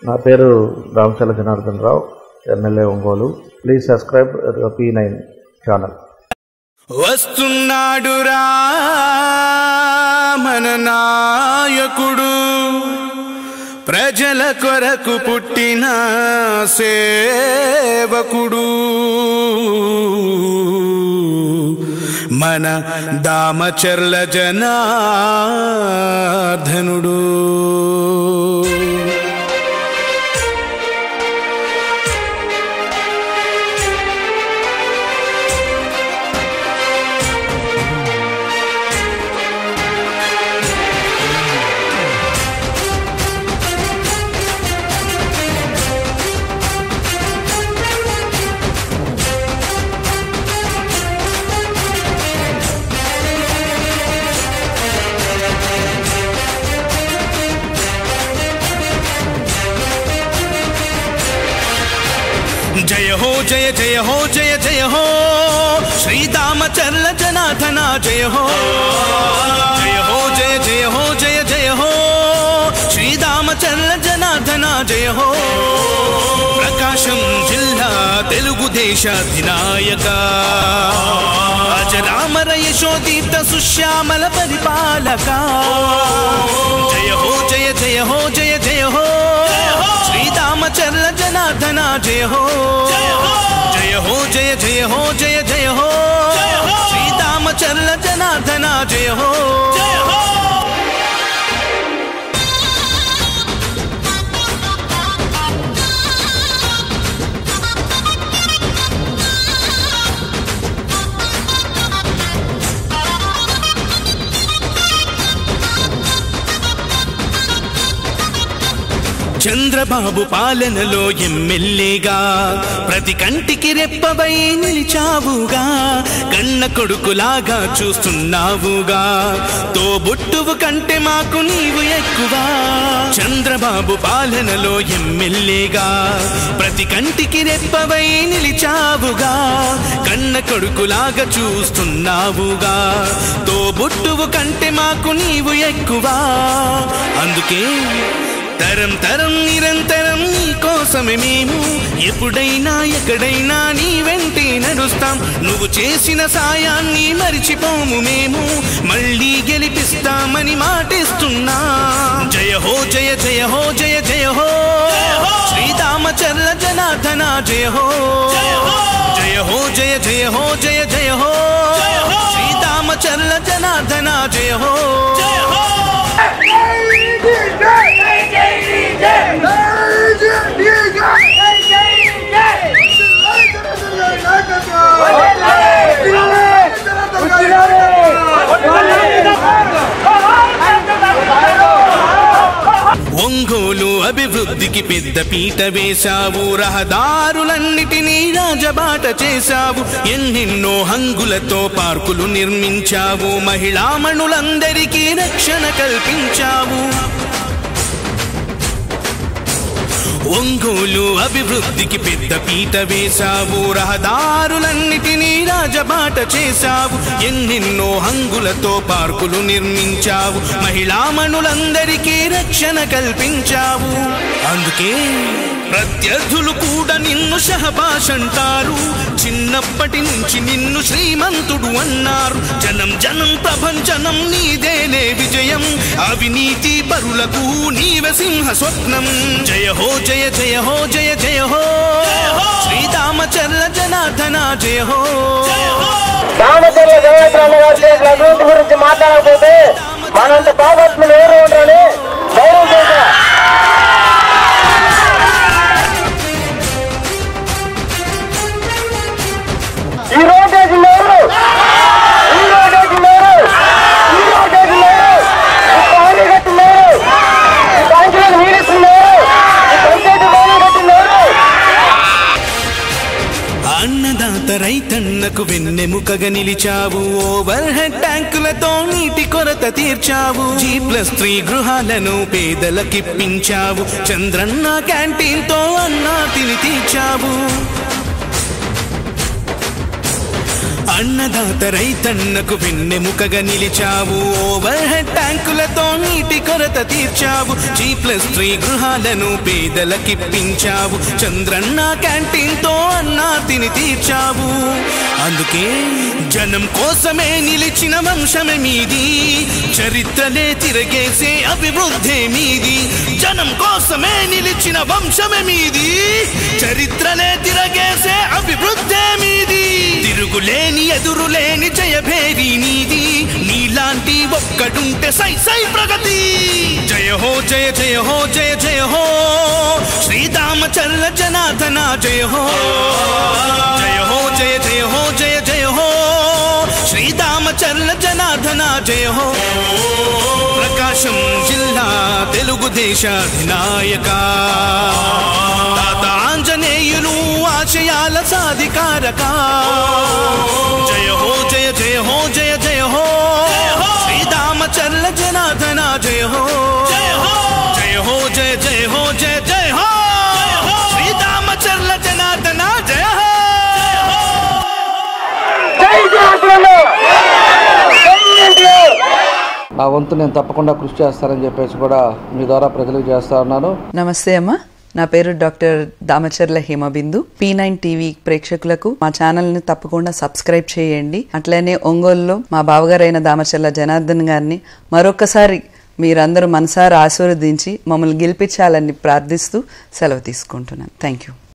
నా పేరు Ramachala Janardhan Rao MLA Ongole please subscribe P nine channel వస్తున్నాడు రా మన నాయకుడు ప్రజల కొరకు పుట్టిన సేవకుడు మన దామచర్ల జనార్దనుడు జయ హో జయ జయ హో జయ జయ హో శ్రీరామచర్ల జనార్దన జయ హో జయ హో జయ జయ హో జయ జయ హో శ్రీరామచర్ల జనార్దన జయ హో ప్రకాశం జిల్లా తెలుగుదేశాధినాయక అజరామర యశోదీత సుశ్యామల పరిపాలక జయ హో జయ జయ హో జయ జయ హో శ్రీరామచర్ల జనార్దన జయ హో జయ హో జయ జయ హో జయ జయ హో శ్రీరామచర్ల జనార్దన జయ హో చంద్రబాబు పాలనలో ఎమ్మెల్యేగా ప్రతి కంటికి రెప్పవై నిలిచావుగా కన్న కొడుకులాగా చూస్తున్నావుగా తోబుట్టువు కంటే మాకు నీవు ఎక్కువ చంద్రబాబు పాలనలో ఎమ్మెల్యేగా ప్రతి కంటికి రెప్పవై నిలిచావుగా కన్న కొడుకులాగా చూస్తున్నావుగా తోబుట్టువు కంటే మాకు నీవు ఎక్కువ అందుకే తరం తరం నిరంతరం నీ కోసమే మేము ఎప్పుడైనా ఎక్కడైనా నీ వెంటే నడుస్తాం నువ్వు చేసిన సాయాన్ని మరిచిపోము మేము మళ్ళీ గెలిపిస్తామని మాటిస్తున్నా జయ హో జయ జయ హో జయ జయ హో శ్రీరామచర్ల జనార్దన జయ హో జయ హో జయ జయ హో జయ జయ హో శ్రీరామచర్ల జనార్దన జయ హో ఒంగోలు అభివృద్ధికి పెద్ద పీట వేశావు రహదారులన్నిటినీ రాజబాట చేశావు ఎన్నెన్నో హంగులతో పార్కులు నిర్మించావు మహిళామణులందరికీ రక్షణ కల్పించావు ఒంగోలు అభివృద్ధికి పెద్ద పీట వేశావు రహదారులన్నిటినీ రాజబాట చేశావు ఎన్నెన్నో హంగులతో పార్కులు నిర్మించావు మహిళామణులందరికీ రక్షణ కల్పించావు అందుకే ప్రత్యర్థులు కూడా నిన్ను షహబాష్ అంటారు చిన్నప్పటి నుంచి నిన్ను శ్రీమంతుడు అన్నారు జనం జనం ప్రభంజనం నీదేనే విజయం అవినీతి పరులకు నీవే సింహ స్వప్నం జయ హో జయ జయ హో జయ జయ హో శ్రీరామచర్ల జనార్దన జయ హో రామచర్య జయత్రమ్మ గారు చేసిన అభివృద్ధి గురించి మాట్లాడకపోతే మనంత పాపత్ములు ఎవరు ఉండరని ధైర్యం చేశా ఈ రోడ్ వేసింది ఎవరు ఈ రోడ్ వేసింది ఎవరు ఈ రోడ్ వేసింది ఎవరు ఈ కాలనీ కట్టింది ఎవరు ఈ బ్యాంకులకు నీడిస్తుంది ఎవరు ఈ పంచాయతీ భవనం కట్టింది ఎవరు అన్నదాత రైతన్నకు వెన్నెముకగా నిలిచావు ఓవర్ హెడ్ ట్యాంకులతో నీటి కొరత తీర్చావు జీ ప్లస్ త్రీ గృహాలను పేదలకిప్పించావు చంద్రన్న క్యాంటీన్ తో అన్నా తిని తీర్చావు అన్నదాత రైతన్నకు వెన్నెముకగా నిలిచావు ఓవర్ హెడ్ ట్యాంకులతో నీటి కొరత తీర్చావు జీ ప్లస్ త్రీ గృహాలను పేదలకిప్పించావు చంద్రన్న క్యాంటీన్ తో అన్నా తిని తీర్చావు అందుకే జనం కోసమే నిలిచిన వంశమే మీది చరిత్రలే తిరగేసే అభివృద్ధే మీది జనం కోసమే నిలిచిన వంశమే మీది చరిత్రలే తిరగేసే అభివృద్ధే మీది తిరుగులేని ఎదురులేని జయభేరి నీది నీలాంటి ఒక్కడుంటే సై సై ప్రగతి జయ హో జయ జయ హో జయ జయ హో శ్రీరామచంద్ర జనార్దన జయ హో జయ హో జయ జయ హో జయ జయ హో శ్రీరామచంద్ర జనార్దన జయ హో ప్రకాశం జిల్లా తెలుగుదేశ అధినాయక తాత ఆంజనేయులు ఆశయాల సాధికారక జయ హో జయ జయ హో జయ జయ హో శ్రీరామచంద్ర జనార్దన జయ హో జయ హో జయ హో జయ జయ హో జయ జయ హో శ్రీరామచంద్ర జనార్దన జయ హో జై జనార్దన జై ఎన్టీఆర్ నా వంతు నేను తప్పకుండా కృషి చేస్తానని చెప్పేసి కూడా మీ ద్వారా ప్రజలకు చేస్తా ఉన్నాను నమస్తే అమ్మ నా పేరు doctor Damacharla Hemabindu P nine TV ప్రేక్షకులకు మా ఛానల్ ని తప్పకుండా సబ్స్క్రైబ్ చేయండి అట్లనే ఒంగోలులో మా బావగారైన దామచర్ల జనార్దన్ గారిని మరొకసారి మీరందరూ మనసారా ఆశీర్వదించి మమ్మల్ని గెలిపించాలని ప్రార్థిస్తూ సెలవు తీసుకుంటున్నాను థ్యాంక్ యూ